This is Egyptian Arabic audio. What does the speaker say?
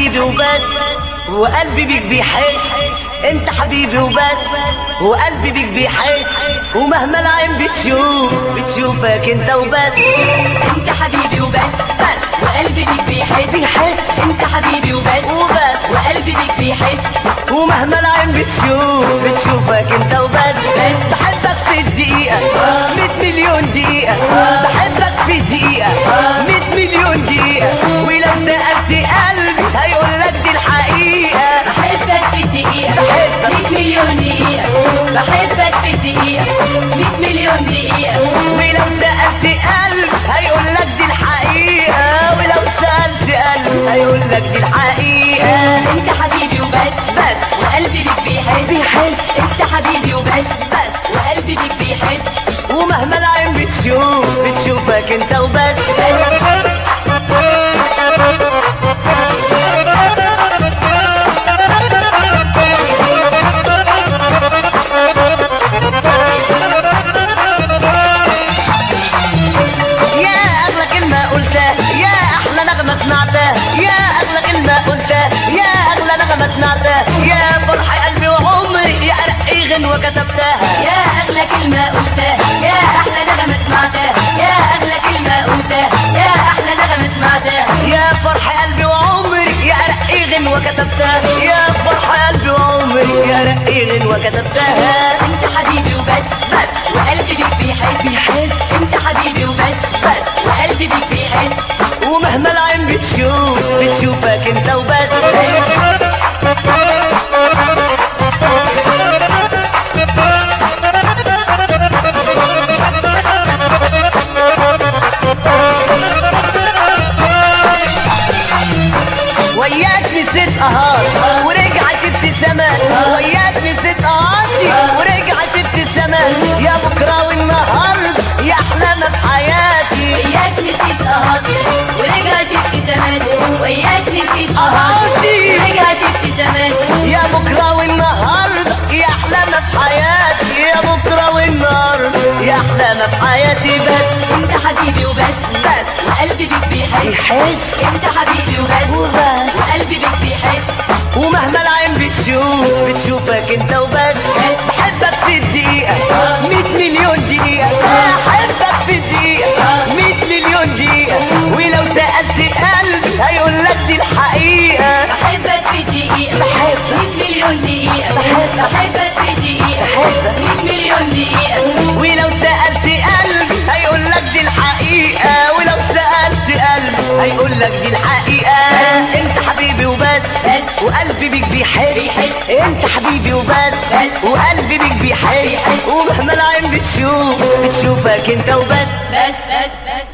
حبيبي وبس وقلبي بيك بيحس انت حبيبي وبس وقلبي بيك بيحس ومهما العين بتشوف بتشوفك انت وبس انت حبيبي وبس بس وقلبي بيك بيحس بيحس انت حبيبي وبس وبس وقلبي بيك بيحس ومهما العين بتشوف بتشوفك انت وبس بحبك في الدقيقة 100 مليون دقيقة بحبك في الدقيقة 100 مليون دقيقة ولو سألت قلبي هيقول لك دي الحقيقة بحبك في الدقيقة بحبك. 100 مليون دقيقة بحبك في الدقيقة 100 مليون دقيقة ولو سألت قلب هيقول لك دي الحقيقة ولو سألت قلب هيقول لك دي الحقيقة انت حبيبي وبس بس وقلبي بيك بيحس بيحس انت حبيبي وبس بس وقلبي بيك بيحس ومهما العين بتشوف بتشوفك انت وبس يا اغلى كلمة قلتها يا احلى نغمة سمعتها يا اغلى كلمة قلتها يا اغلى نغمة سمعتها يا فرح قلبي وعمري يا ارقي غنوة كتبتها يا اغلى كلمة قلتها يا احلى نغمة سمعتها يا اغلى كلمة قلتها يا احلى نغمة سمعتها يا فرح قلبي وعمري يا رقي غنوة كتبتها يا فرح قلبي وعمري يا رقي غنوة كتبتها انت حبيبي وبس بس وقلبي بيك بيحس بيحس انت حبيبي وبس بس وقلبي بيك بيحس ومهما العين بتشوف بتشوفك انت وبس وياك نسيت قهار ورجعت ابتسامات وياك نسيت قهارتي ورجعت ابتسامات يا بكره والنهارده يا احلامك حياتي وياك نسيت اهاتي ورجعت ابتساماتي وياك نسيت أهاتي. اهاتي ورجعت ابتساماتي يا بكره والنهارده يا احلامك حياتي يا بكره والنهارده يا احلامك حياتي بس انت حبيبي وبس بس وقلبي بيك بيحس بيحس انت حبيبي وبس وبس وقلبي بيك بيحس ومهما العين بتشوف بتشوفك انت وبس بحبك في الدقيقة 100 مليون دقيقة بحبك في الدقيقة 100 مليون دقيقة ولو سألت قلبي هيقول لك دي الحقيقة بحبك في الدقيقة بحبك 100 مليون دقيقة بحبك. بحبك في الدقيقة بحبك. 100 مليون دقيقة ولو سألت قلبي هيقول لك دي الحقيقة ولو سألت قلبي هيقول لك دي الحقيقة انت حبيبي وبس بس. وقلبي بيك بيحس بيحس. انت حبيبي وبس بس. وقلبي بيك بيحس بيحس. ومهما العين بتشوف بتشوفك انت وبس بس بس بس